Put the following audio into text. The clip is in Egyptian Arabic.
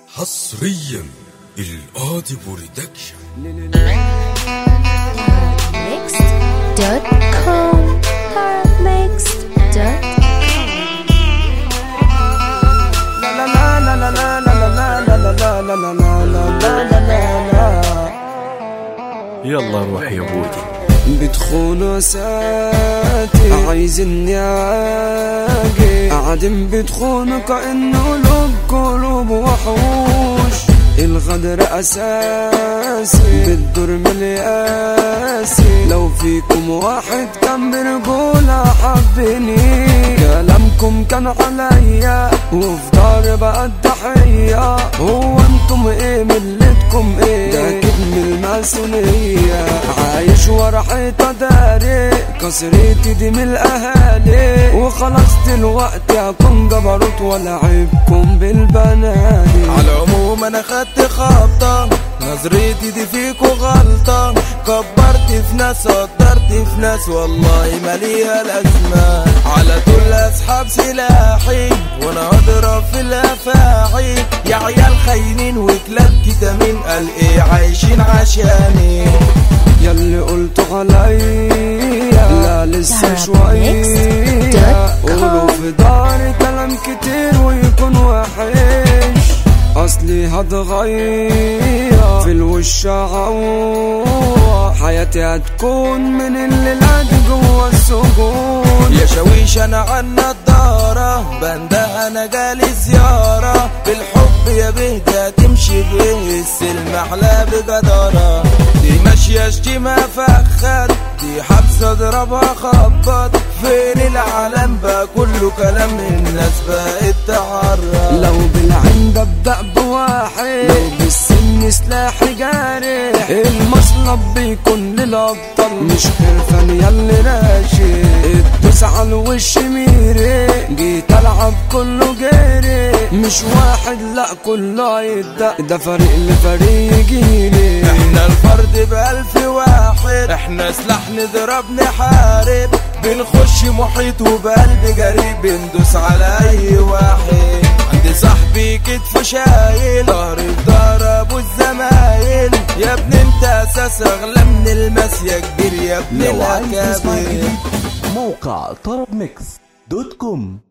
حصريا القاضي برودكشن Mixed.com يلا روح يا بودي بتخون ساتي عايز اني اجي قاعدين بتخون كانه لب قلوب وحوش الغدر اساسي بالدور ملياسي لو فيكم واحد كان برجولة حبني كلامكم كان عليا وفي دار بقى الضحية هو انتم ايه ملتكم ايه ده كدم الماسونية عايش ورا حيطة داري كسرتي دي من الاهالي وخلاص دلوقتي هكون جبروت ولا عيبكم بالبنادي على العموم انا خدت خبطة نظرتي دي فيكو غلطة كبرت في ناس قدرت في ناس والله ماليها الازمة على طول اسحب سلاحي وانا اضرب في الافاعي يا عيال خاينين وكلاب كتامين قال ايه عايشين عشاني ياللي قلتوا عليا لا لسه شوية قولوا في داري كلام كتير ويكون وحش اصلي هتغير في الوش عوض حياتي هتكون من الليلات جوا السجون يا شويش انا عن النضارة بنده انا جالي زيارة بالحب يا بهدى تمشي به السلم احلى بجدارة دي ماشية شتيمة فخد دي حبسة اضربها خبط فين العالم بقى كله كلام الناس بقت تعرف لو بالعين ببدأ بواحد لو بالسن سلاحي جارح المصلب بيكون للأبطال مش خرفان ياللي راشي الدوس على الوش ميري جيت ألعب كله جري مش واحد لا كله هيدق ده فريق لفريق يجيلي احنا الفرد بألف واحد احنا سلاح نضرب نحارب بنخش محيط وبقلب جريء بندوس على اي واحد عندي صاحبي كتف شايل ظهري في ظهر ابو الزمايل يا ابن انت اساس اغلى من الماس يا كبير يا ابن لو عايز تسمع الاكابر جديد موقع طرب ميكس دوت كوم